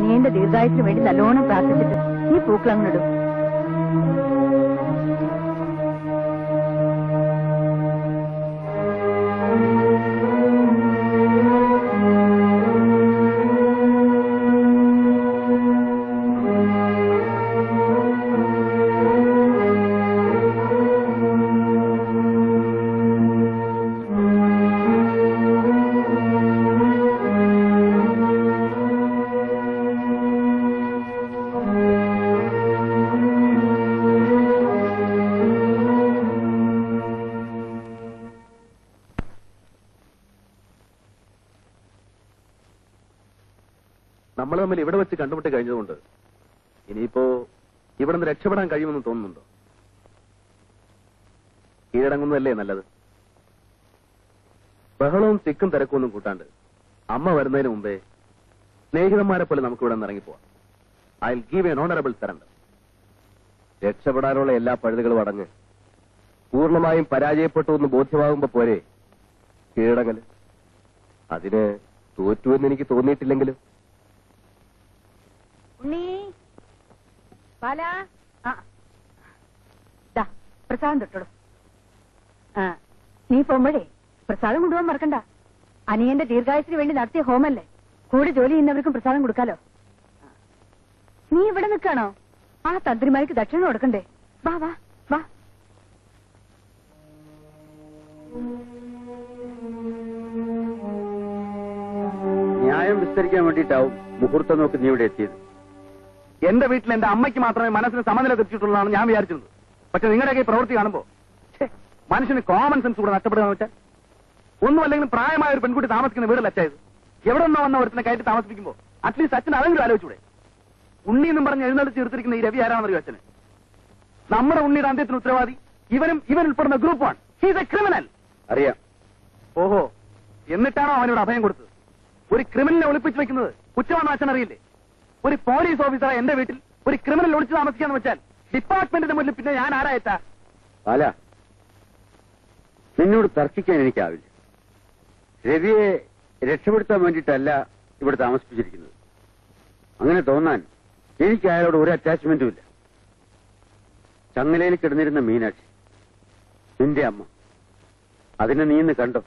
അനിയന്റെ ദീർഘായുസിന് വേണ്ടി നല്ലോണം പ്രാർത്ഥിച്ചിട്ട് ഈ പൂക്കളങ്ങിടും നമ്മൾ തമ്മിൽ ഇവിടെ വെച്ച് കണ്ടുമുട്ടി കഴിഞ്ഞതുകൊണ്ട് ഇനിയിപ്പോ ഇവിടെ നിന്ന് രക്ഷപ്പെടാൻ കഴിയുമെന്ന് തോന്നുന്നുണ്ടോ കീഴടങ്ങുന്നതല്ലേ നല്ലത് ബഹളവും തിക്കും തിരക്കും ഒന്നും കൂട്ടാണ്ട് അമ്മ വരുന്നതിന് മുമ്പേ സ്നേഹിതന്മാരെ പോലെ നമുക്ക് ഇവിടെ നിന്ന് ഇറങ്ങിപ്പോവാം I give an honourable surrender രക്ഷപ്പെടാനുള്ള എല്ലാ പഴുതുകളും അടഞ്ഞ് പൂർണ്ണമായും പരാജയപ്പെട്ടു എന്ന് ബോധ്യമാകുമ്പോ പോരെ കീഴടങ്ങല് അതിന് തോറ്റുവെന്ന് എനിക്ക് തോന്നിയിട്ടില്ലെങ്കിലും ഉണ്ണി പാല ആ ദാ പ്രസാദം തൊട്ടോളൂ ആ നീ പോകുമ്പോഴേ പ്രസാദം കൊണ്ടുപോകാൻ മറക്കണ്ട അനിയന്റെ ദീർഘായുസിന് വേണ്ടി നടത്തിയ ഹോമല്ലേ കൂടെ ജോലി ചെയ്യുന്നവർക്കും പ്രസാദം കൊടുക്കാലോ ആ. നീ ഇവിടെ നിൽക്കാണോ ആ തന്ത്രിമാർക്ക് ദക്ഷിണ കൊടുക്കണ്ടേ വാ വാ വാ ന്യായം വിസ്തരിക്കാൻ വേണ്ടിയിട്ടാവും മുഹൂർത്തം നോക്കി നീ ഇവിടെ എത്തിയത് എന്റെ വീട്ടിൽ എന്റെ അമ്മയ്ക്ക് മാത്രമേ മനസ്സിന് സമനില തെറ്റിയിട്ടുള്ളതാണ് ഞാൻ വിചാരിച്ചിരുന്നത് പക്ഷെ നിങ്ങളുടെയൊക്കെ ഈ പ്രവൃത്തി കാണുമ്പോ ഛെ, മനുഷ്യന് കോമൺ സെൻസ് കൂടെ നഷ്ടപ്പെടുക വെച്ചാൽ ഒന്നും അല്ലെങ്കിൽ പ്രായമായ ഒരു പെൺകുട്ടി താമസിക്കുന്ന വീടല്ല അച്ചായത് എവിടെ നിന്നോ വന്ന ഒരുത്തിനെ കയറ്റി താമസിപ്പിക്കുമ്പോ അറ്റ്ലീസ്റ്റ് അച്ഛൻ അതെങ്കിലും ആലോചിച്ചൂടെ ഉണ്ണി എന്നും പറഞ്ഞ് എഴുന്നള്ളിച്ച് തീർത്തിരിക്കുന്ന ഈ രവി ആരാണെന്നറിയോ അച്ഛന് നമ്മുടെ ഉണ്ണിയുടെ അന്ത്യത്തിന് ഉത്തരവാദി ഇവനും ഇവൻ ഉൾപ്പെടുന്ന ഗ്രൂപ്പാണ് ഹീസ് എ ക്രിമിനൽ അറിയാം ഓഹോ എന്നിട്ടാണോ അവനോട് അഭയം കൊടുത്തത് ഒരു ക്രിമിനലിനെ ഒളിപ്പിച്ചു വെക്കുന്നത് കുറ്റമാണെന്ന് അച്ഛൻ അറിയില്ലേ ഒരു പോലീസ് ഓഫീസറെ എന്റെ വീട്ടിൽ ഒരു ക്രിമിനൽ ഒളിച്ചു താമസിക്കാന്ന് വെച്ചാൽ ഡിപ്പാർട്ട്മെന്റിന്റെ മുന്നിൽ പിന്നെ ഞാൻ ആരായറ്റാ പാല നിന്നോട് തർക്കിക്കാൻ എനിക്കാവില്ല രവിയെ രക്ഷപ്പെടുത്താൻ വേണ്ടിയിട്ടല്ല ഇവിടെ താമസിപ്പിച്ചിരിക്കുന്നത് അങ്ങനെ തോന്നാൻ എനിക്ക് അയാളോട് ഒരു അറ്റാച്ച്മെന്റും ഇല്ല ചങ്ങലയിൽ കിടന്നിരുന്ന മീനാക്ഷി നിന്റെ അമ്മ അതിനെ നീ ഇന്ന് കണ്ടോ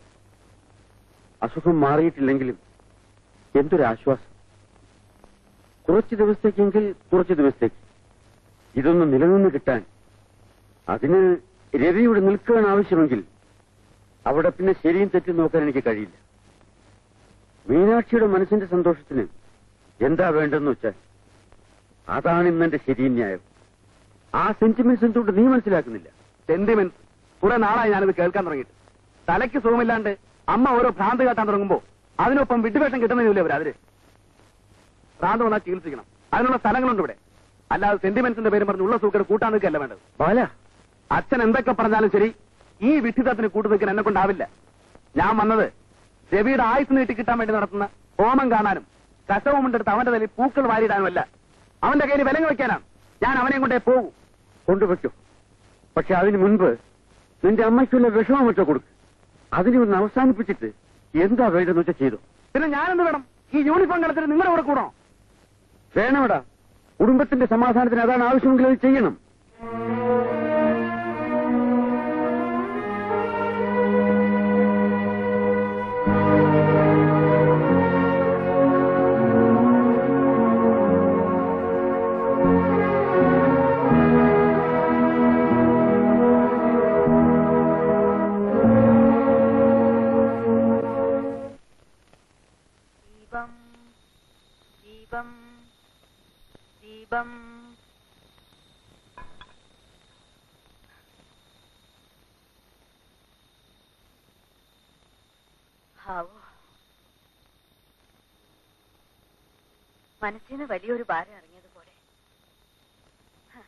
അസുഖം മാറിയിട്ടില്ലെങ്കിലും എന്തൊരാശ്വാസം കുറച്ച് ദിവസത്തേക്കെങ്കിൽ കുറച്ച് ദിവസത്തേക്ക് ഇതൊന്ന് നിലനിന്ന് കിട്ടാൻ അതിന് രവി ഇവിടെ നിൽക്കുകയാണ് ആവശ്യമെങ്കിൽ അവിടെ പിന്നെ ശരിയും തെറ്റും നോക്കാൻ എനിക്ക് കഴിയില്ല മീനാക്ഷിയുടെ മനസ്സിന്റെ സന്തോഷത്തിന് എന്താ വേണ്ടെന്ന് വെച്ചാൽ അതാണ് ഇന്നെന്റെ ശരിയും ന്യായം ആ സെന്റിമെന്റ്സ് എന്തുകൊണ്ട് നീ മനസ്സിലാക്കുന്നില്ല സെന്റിമെന്റ്സ് കുറെ നാളായി ഞാനിത് കേൾക്കാൻ തുടങ്ങിയിട്ട് തലയ്ക്ക് സുഖമില്ലാണ്ട് അമ്മ ഓരോ ഭ്രാന്ത് കാട്ടാൻ തുടങ്ങുമ്പോ അതിനൊപ്പം വിട്ടുവേഷം കിട്ടുന്നില്ല ഇവർ അതില് ഭ്രാന്ത് വന്നാൽ ചികിത്സിക്കണം അതിനുള്ള സ്ഥലങ്ങളുണ്ട് ഇവിടെ അല്ലാതെ സെന്റിമെന്റ്സിന്റെ പേര് പറഞ്ഞ് ഉള്ള സൂക്കർ കൂട്ടാൻ നിൽക്കല്ല വേണ്ടത് ബാല അച്ഛൻ എന്തൊക്കെ പറഞ്ഞാലും ശരി ഈ വിഡിതത്തിന് കൂട്ടു നിൽക്കാൻ എന്നെ കൊണ്ടാവില്ല ഞാൻ വന്നത് രവിയുടെ ആയുസ് നീട്ടി കിട്ടാൻ വേണ്ടി നടത്തുന്ന ഹോമം കാണാനും കശവും കൊണ്ടെടുത്ത് അവന്റെ തലയിൽ പൂക്കൾ വാരിയിടാനുമല്ല അവന്റെ കയ്യിൽ വിലങ്ങ് വെക്കാനാണ് ഞാൻ അവനെയും കൊണ്ടേ പോകൂ കൊണ്ടുവയ്ക്കോ പക്ഷെ അതിനു മുൻപ് നിന്റെ അമ്മയ്ക്കുള്ള വിഷമം വെച്ചോ കൊടുക്ക് അതിനെ ഒന്ന് അവസാനിപ്പിച്ചിട്ട് എന്താ വേണ്ടെന്ന് വെച്ചാൽ ചെയ്തു പിന്നെ ഞാനെന്ത് വേണം ഈ യൂണിഫോം കളത്തിൽ നിങ്ങളുടെ കൂടെ കൂടണോ വേണമടാ കുടുംബത്തിന്റെ സമാധാനത്തിന് അതാണ് ആവശ്യമെങ്കിൽ അത് ചെയ്യണം ദീപം ദീപം ദീപം ഹാവോ മനസ്സിന് വലിയൊരു ഭാരം ഇറങ്ങിയതുപോലെ ഹ.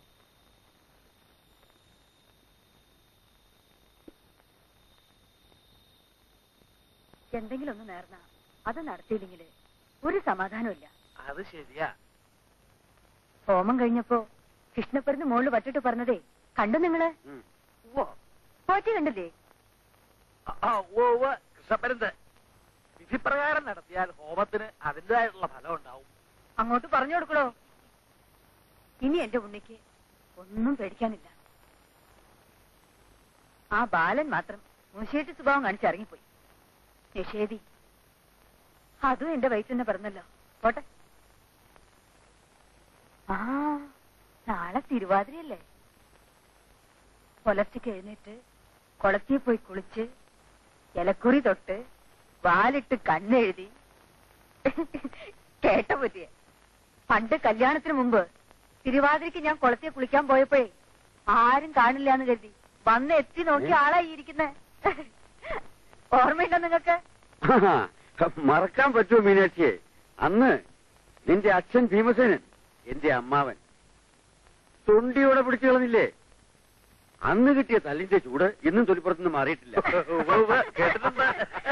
എന്തെങ്കിലും ഒന്ന് നേർന്ന അത് നടത്തിയില്ലെങ്കിൽ ഒരു സമാധാനമില്ല അത് ശരിയാ ഹോമം കഴിഞ്ഞപ്പോ കൃഷ്ണപ്പുരന്ന് മുകളിൽ വട്ടിട്ട് പറഞ്ഞതേ കണ്ടു നിങ്ങള് പോറ്റി കണ്ടില്ലേ കൃഷ്ണപ്പരുന്ത് വിധിപ്രകാരം നടത്തിയാൽ ഹോമത്തിന് അതിൻ്റെതായിട്ടുള്ള ഫലം ഉണ്ടാവും അങ്ങോട്ട് പറഞ്ഞു കൊടുക്കണോ ഇനി എന്റെ ഉണ്ണിക്ക് ഒന്നും പേടിക്കാനില്ല ആ ബാലൻ മാത്രം മൂശേട്ടി സ്വഭാവം കാണിച്ചിറങ്ങിപ്പോയി നിഷേധി അതും എന്റെ വയറ്റിൽ തന്നെ പറഞ്ഞല്ലോ പോട്ടെ ആ നാളെ തിരുവാതിരയല്ലേ പുലർച്ചയ്ക്ക് എഴുന്നേറ്റ് കുളത്തിൽ പോയി കുളിച്ച് ഇലക്കുറി തൊട്ട് വാലിട്ട് കണ്ണെഴുതി കേട്ട പറ്റിയ പണ്ട് കല്യാണത്തിന് മുമ്പ് തിരുവാതിരയ്ക്ക് ഞാൻ കുളത്തിൽ കുളിക്കാൻ പോയപ്പോഴേ ആരും കാണില്ല എന്ന് കരുതി വന്ന് എത്തി നോക്കി ആളായി ഇരിക്കുന്നേ ഓർമ്മയുണ്ടോ നിങ്ങക്ക് മറക്കാൻ പറ്റുമോ മീനാക്ഷിയെ അന്ന് നിന്റെ അച്ഛൻ ഭീമസേനൻ എന്റെ അമ്മാവൻ തൊണ്ടിയോടെ പിടിച്ചു കളഞ്ഞില്ലേ അന്ന് കിട്ടിയ തല്ലിന്റെ ചൂട് ഇന്നും തൊലിപ്പുറത്തുനിന്ന് മാറിയിട്ടില്ല കേട്ടിട്ടുണ്ട്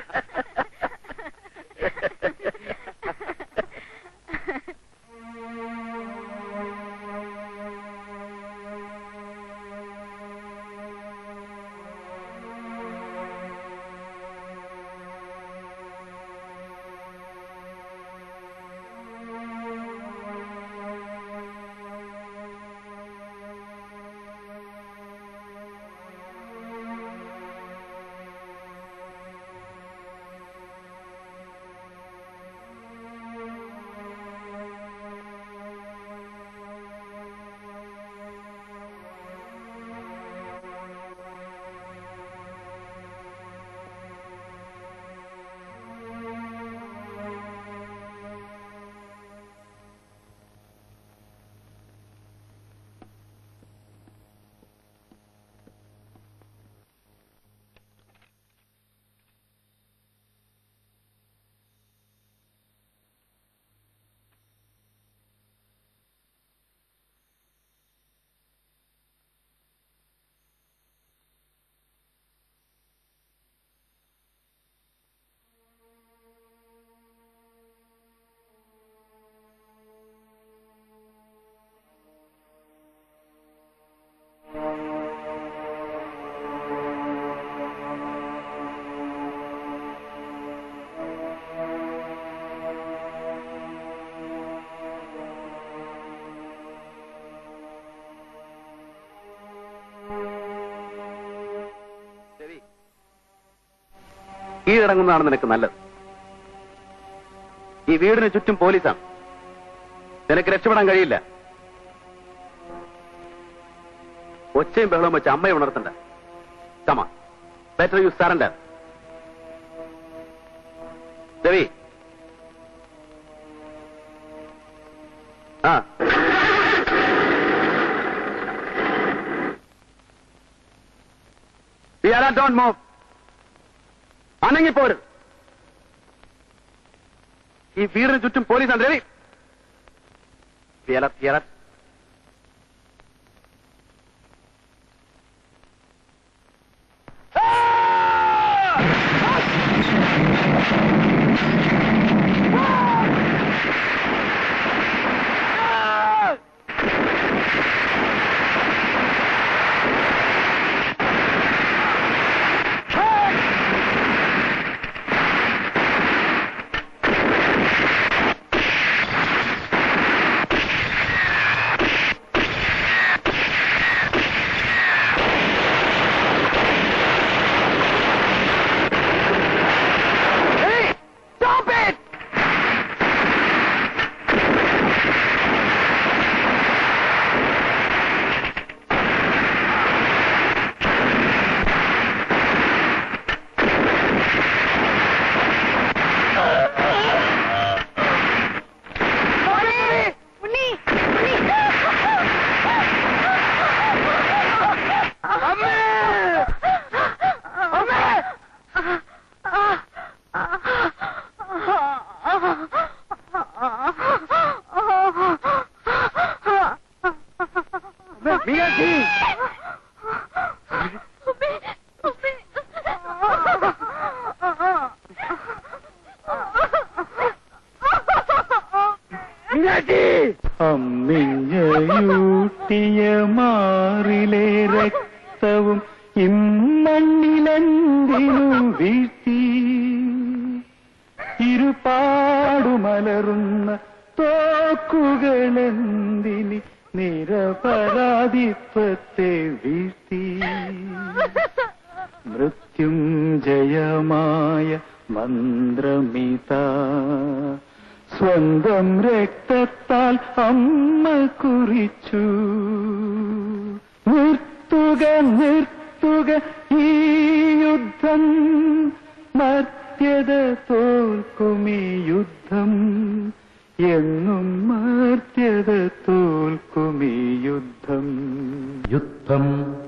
രവി, കീഴടങ്ങുന്നതാണ് നിനക്ക് നല്ലത് ഈ വീടിന് ചുറ്റും പോലീസാണ് നിനക്ക് രക്ഷപ്പെടാൻ കഴിയില്ല ഒച്ചയും ബഹളവും വെച്ച് അമ്മയെ ഉണർത്തണ്ട കമ ബെറ്റർ യു സറണ്ടർ രവി ആ ഡോണ്ട് മൂവ് അനങ്ങിപ്പോരുത് ഈ വീടിന് ചുറ്റും പോലീസാണ് രവി ഫിയല ഫിയല മീനാക്ഷി മീനാക്ഷി അമ്മിഞ്ഞയൂട്ടിയ മാറിലെ രക്തവും ഇമ്മണ്ണിലെന്തിനു വീഴ്ത്തി ഇരുപാടുമലറുന്ന തോക്കുമുനയിൽ വാക്കുകളെന്തിനി നിരപരാധിത്വത്തെ വീഴ്ത്തി മൃത്യുഞ്ജയമായ മന്ത്രമിത സ്വന്തം രക്തത്താൽ അമ്മ കുറിച്ചു നിർത്തുക നിർത്തുക ഈ യുദ്ധം മർത്യത തോൽക്കുമീ യുദ്ധം എന്നും മർത്യത തോൽക്കുമീ യുദ്ധം യുദ്ധം